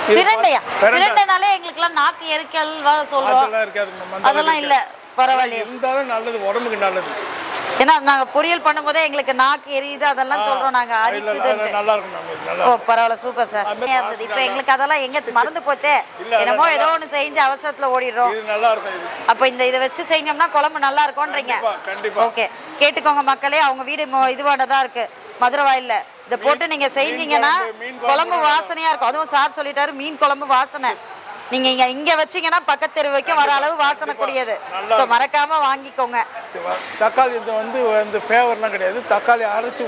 இது பிரண்டையா பிரண்டை. பிரண்டைனாலே எங்களுக்குலாம் நாக்கு எரிக்கல் வ- சொல்றோம் அதெல்லாம் இருக்காது மேம் அந்த அதெல்லாம் அளவுக்கு இல்ல பரவாயில்லையே இருக்காது. இருந்தாலும் நல்லது உடம்புக்கு நல்லது ஏன்னா நாங்க பொரியல் பண்ணும்போதே எங்களுக்கு நாக்கு எரியுது அதெல்லாம் சொல்றோம் நாங்க இல்ல அரிக்குதுன்ட்டு அது நல்லா இருக்கும் மேம் இது நல்லா ஓ பரவாயில்ல சூப்பர் சார் அது மாதிரி இருந்தது இப்போ எங்களுக்கு அதெல்லாம் எங்க மறந்து போச்சே இல்ல, என்னமோ ஏதோ ஒண்ணு செஞ்சு அவசரத்துல ஓடிடுறோம் இது நல்லா இருக்கும் இது அப்போ இந்த இதை வச்சு செஞ்சோம்னா குழம்பு நல்லா இருக்கும்ன்றீங்க கண்டிப்பா கண்டிப்பா ஓகே கேட்டுக்கோங்க மக்களே அவங்க வீடு மொ- இதுவாட தான் இருக்கு மதுரை வாயில்ல இதை போட்டு நீங்க செஞ்சீங்கன்னா குழம்பு, மீன் குழம்பு குழம்பு வாசனையா இருக்கும் அதுவும் சார் சொல்லிட்டாரு மீன் குழம்பு வாசனை நீங்க இங்க இங்க வச்சீங்கன்னா பக்கத்து தெரு வரைக்கும் வர அளவு வாசனை கூடியது நல்லா ஸோ மறக்காம வாங்கிக்கோங்க இது வ- தக்காளி இது வந்து இந்த ஃபேவர்லாம் கிடையாது தக்காளி அரைச்சி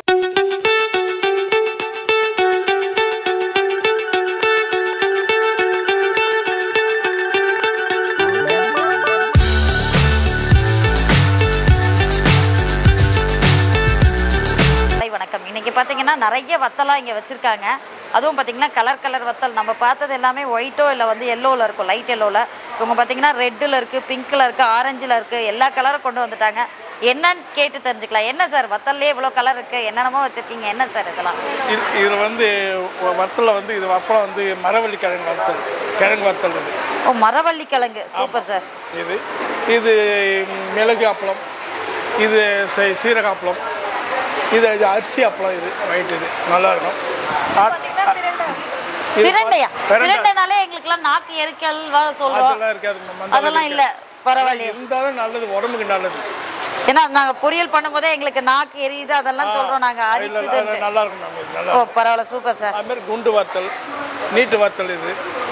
ஹாய் வணக்கம் இன்னைக்கு பார்த்தீங்கன்னா நிறைய வத்தலாம் இங்கே வச்சுருக்காங்க அதுவும் பார்த்தீங்கன்னா கலர் கலர் வத்தல் நம்ம பார்த்தது எல்லாமே ஒயிட்டோ இல்லை வந்து எல்லோவில் இருக்கும் லைட் எல்லோவில் இவங்க பார்த்தீங்கன்னா ரெட்டில் இருக்குது பிங்க்கில் இருக்குது ஆரஞ்சில் இருக்குது எல்லா கலரும் கொண்டு வந்துட்டாங்க என்னன்னு கேட்டு தெரிஞ்சுக்கலாம் என்ன சார் வத்தல்லே இவ்வளோ கலர் இருக்குது என்னென்னமோ வச்சுருக்கீங்க என்ன சார் இதெல்லாம் இது இதில் வந்து வத்தலில் வந்து இது அப்பளம் வந்து மரவள்ளி கிழங்கு வத்தல் கிழங்கு வத்தல் இது ஓ மரவள்ளி கிழங்கு சூப்பர் சார் இது இது மிளகு அப்பளம் இது சீ- சீரக அப்பளம் இது இது அரிசி அப்பளம் இது ஒயிட் இது நல்லா இருக்கும் ஆ- இது பிரண்டையா பிரண்டை. பிரண்டைனாலே எங்களுக்குலாம் நாக்கு எரிக்கல் வ- சொல்றோம் அதெல்லாம் இருக்காது மேம் அந்த அதெல்லாம் அளவுக்கு இல்லை பரவாயில்லையே இருந்தாலும் நல்லது உடம்புக்கு நல்லது ஏன்னா நாங்க பொரியல் பண்ணும்போதே எங்களுக்கு நாக்கு எரியுது அதெல்லாம் சொல்றோம் நாங்க இல்ல அரிக்குதுன்ட்டு அது நல்லா இருக்கும் மேம் இது நல்லா ஓ பரவாயில்ல சூப்பர் சார் அது மாதிரி குண்டு வத்தல் நீட்டு வத்தல் இது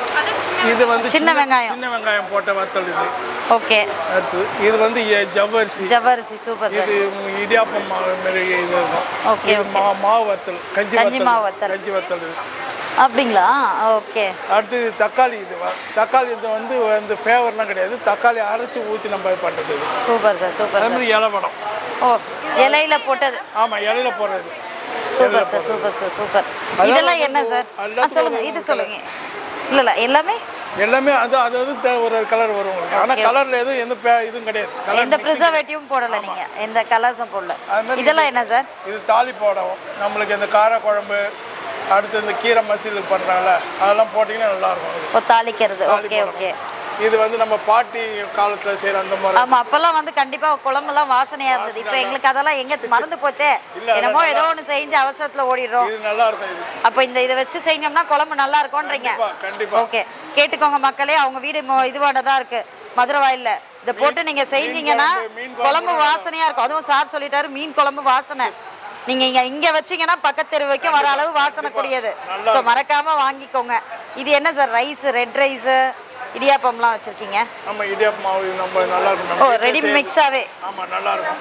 இது வந்து சின்ன வெங்காயம். சின்ன வெங்காயம் போட்ட வத்தல் இது ஓகே அடுத்து இது வந்து எ- ஜவ்வரிசி ஜவ்வரிசி சூப்பர் சார் இது இடியாப்பம் மாவு மாதிரி இது இருக்கும் ஓகே, இது மா மாவு வத்தல் கஞ்சி கஞ்சி மாவு வத்தல் வத்தல். கஞ்சி வத்தல் இது அப்படிங்களா ஓகே அடுத்து இது தக்காளி இது வ- தக்காளி இது வந்து இந்த ஃபேவர்லாம் கிடையாது தக்காளி அரைச்சி ஊற்றி நம்ம இது பண்ணுறது இது சூப்பர் சார் சூப்பர் அது சார் மாதிரி இலவடம் ஓ இலையில போட்டது ஆமாம் இலையில போடுறது super sir super sir super இதெல்லாம் என்ன சார் ஆ, எல்லாத்துக்கும் சொல்லுங்க ஒரு இது சொல்லுங்க இல்ல இல்ல எல்லாமே எல்லாமே அது அது அது த- ஒரு கலர் வரும் உங்களுக்கு ஆனால் கலரில் எதுவும் எந்த பே இதுவும் கிடையாது கலர் எந்த ப்ரிசர்வேட்டிவும் போடல நீங்க எந்த கலர்ஸும் போடல அது மாதிரி இதெல்லாம் என்ன சார் இது தாலி போடும் நம்மளுக்கு இந்த கார குழம்பு அடுத்து இந்த கீரை மசியல் பண்ணுறாங்கல்ல அதெல்லாம் போட்டிங்கன்னா நல்லாயிருக்கும் இது ஓ தாளிக்கிறது ஓகே ஓகே இது வந்து நம்ம பாட்டி காலத்தில் செய்கிற அந்த மாதிரி ஆமா அப்பெல்லாம் வந்து கண்டிப்பா குழம்பெல்லாம் வாசனையா இருந்தது இப்போ எங்களுக்கு அதெல்லாம் எங்க மறந்து போச்சே இல்ல, என்னமோ ஏதோ ஒண்ணு செஞ்சு அவசரத்துல ஓடிடுறோம் இது நல்லா இருக்கும் இது அப்போ இந்த இதை வச்சு செஞ்சோம்னா குழம்பு நல்லா இருக்கும்ன்றீங்க கண்டிப்பா கண்டிப்பா ஓகே கேட்டுக்கோங்க மக்களே அவங்க வீடு மொ- இதுவாட தான் இருக்கு மதுரை வாயில்ல இதை போட்டு நீங்க செஞ்சீங்கன்னா குழம்பு, மீன் குழம்பு குழம்பு வாசனையா இருக்கும் அதுவும் சார் சொல்லிட்டாரு மீன் குழம்பு வாசனை நீங்க இங்க இங்க வச்சீங்கன்னா பக்கத்து தெரு வரைக்கும் வர அளவு வாசனை கூடியது ஸோ மறக்காம வாங்கிக்கோங்க இது என்ன சார் ரைஸ் ரெட் ரைஸ் இடியாப்பம்லாம் வச்சிருக்கீங்க நம்ம இடியாப்பம் மாவு இது நம்ம நல்லா இருக்கும் ஓ நம்ம ரெடி மிக்ஸாவே ஆமாம் நல்லா இருக்கும்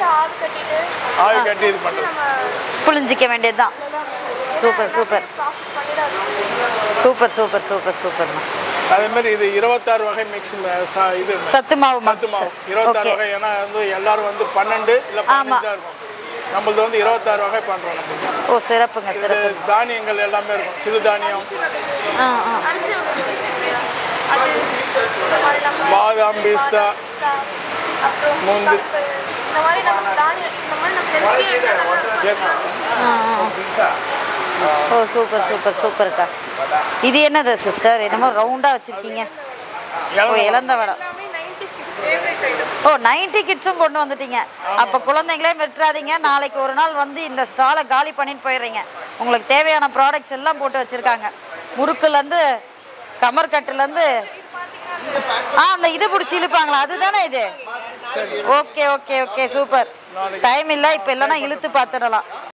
ஆவி கட்டி இது பண்ணுறது புளிஞ்சிக்க வேண்டியதுதான் super super super super super சூப்பர்ண்ணா அதே மாதிரி இது இருபத்தாறு வகை மிக்ஸ் இது சத்து மாவு சத்து mix. மாவு இருபத்தாறு Okay. வகை ஏன்னா வந்து எல்லாரும் வந்து பன்னெண்டு இல்லை பதினஞ்சு தான் இருக்கும் நம்மளது வந்து இருபத்தாறு வகை பண்ணுறோம் நம்ம ஓ சிறப்புங்க இது சிறப்பு தானியங்கள் எல்லாமே இருக்கும் சிறுதானியம் ஆ ஆ பாதாம் பிஸ்தா முந்திரி ஓ சூப்பர் சூப்பர் சூப்பர்க்கா இது என்னது சிஸ்டர் என்னமோ ரவுண்டாக வச்சுருக்கீங்க ஓ இழந்த வடம் ஓ நைன்டி கிட்ஸும் கொண்டு வந்துட்டீங்க அப்போ குழந்தைங்களே விட்டுறாதீங்க நாளைக்கு ஒரு நாள் வந்து இந்த ஸ்டாலை காலி பண்ணிட்டு போயிடுறீங்க உங்களுக்கு தேவையான ப்ராடக்ட்ஸ் எல்லாம் போட்டு வச்சுருக்காங்க முறுக்குலேருந்து கமர்கட்டுலேருந்து ஆ அந்த இது பிடிச்சி இழுப்பாங்களா அதுதானே இது okay okay okay super time இல்லை இப்போ இல்லைன்னா இழுத்து பார்த்துடலாம்